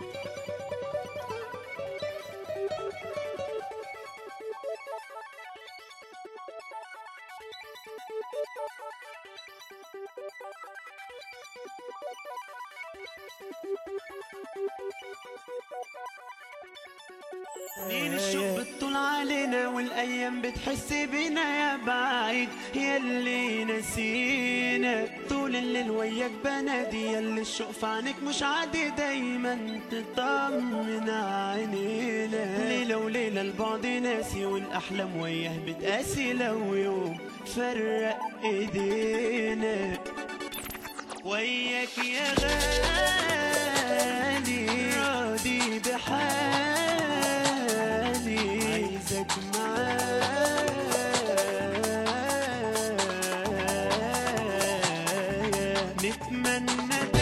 سنين الشوق بتطول علينا والايام بتحس بينا يا بعيد يلي نسينا طول الليل وياك بنادي يلي الشوق في عينك مش عادي دايما تطمن عينينا ليلة وليلة البعد ناسي والاحلام وياه بتقاسي لو يوم فرق ايدينا وياك يا غالي راضي بحالي عايزك معايا نتمنى